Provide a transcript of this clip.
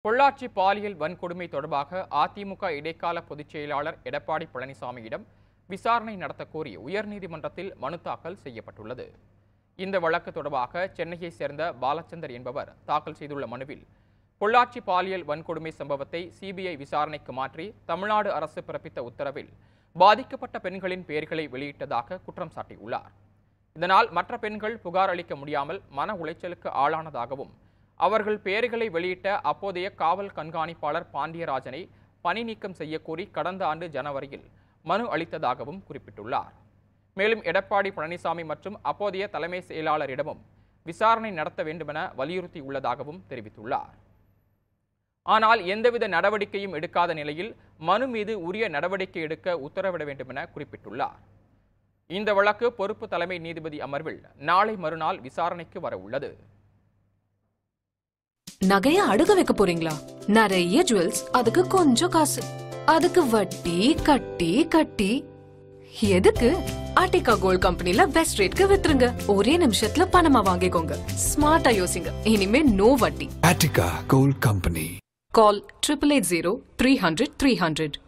பொள்ளாச்சி பாலியல் வன்கொடுமை தொடர்பாக அதிமுக இடைக்கால பொதுச் செயலாளர் எடப்பாடி பழனிசாமியிடம் விசாரணை நடத்த கோரி உயர்நீதிமன்றத்தில் மனு தாக்கல் செய்யப்பட்டுள்ளது இந்த வழக்கு தொடர்பாக சென்னையை சேர்ந்த பாலச்சந்தர் என்பவர் தாக்கல் செய்துள்ள மனுவில் பொள்ளாச்சி பாலியல் வன்கொடுமை சம்பவத்தை சிபிஐ விசாரணைக்கு மாற்றி தமிழ்நாடு அரசு பிறப்பித்த உத்தரவில் பாதிக்கப்பட்ட பெண்களின் பெயர்களை வெளியிட்டதாக குற்றம் சாட்டியுள்ளார் இதனால் மற்ற பெண்கள் புகார் அளிக்க முடியாமல் மன உளைச்சலுக்கு ஆளானதாகவும் அவர்கள் பெயர்களை வெளியிட்ட அப்போதைய காவல் கண்காணிப்பாளர் பாண்டியராஜனை பணி நீக்கம் செய்யக்கோரி கடந்த ஆண்டு ஜனவரியில் மனு அளித்ததாகவும் குறிப்பிட்டுள்ளார் மேலும் எடப்பாடி பழனிசாமி மற்றும் அப்போதைய தலைமை செயலாளரிடமும் விசாரணை நடத்த வேண்டுமென வலியுறுத்தியுள்ளதாகவும் தெரிவித்துள்ளார் ஆனால் எந்தவித நடவடிக்கையும் எடுக்காத நிலையில் மனு மீது உரிய நடவடிக்கை எடுக்க உத்தரவிட வேண்டுமென குறிப்பிட்டுள்ளார் இந்த வழக்கு பொறுப்பு தலைமை நீதிபதி அமர்வில் நாளை மறுநாள் விசாரணைக்கு வர உள்ளது நகைய அடுக்க வைக்க போறீங்களா நிறைய ஜுவல்ஸ் அதுக்கு கொஞ்சம் காசு அதுக்கு வட்டி கட்டி கட்டி எதுக்கு ஆர்டிகா கோல்ட் கம்பெனில பெஸ்ட் ரேட்க்கு வித்துருங்க ஒரே நிமிஷத்துல பணமா வாங்கிக்கோங்க ஸ்மார்ட்டா யோசிங்க இனிமே நோ வட்டி Attica Gold Company. Call triple eight zero three hundred three hundred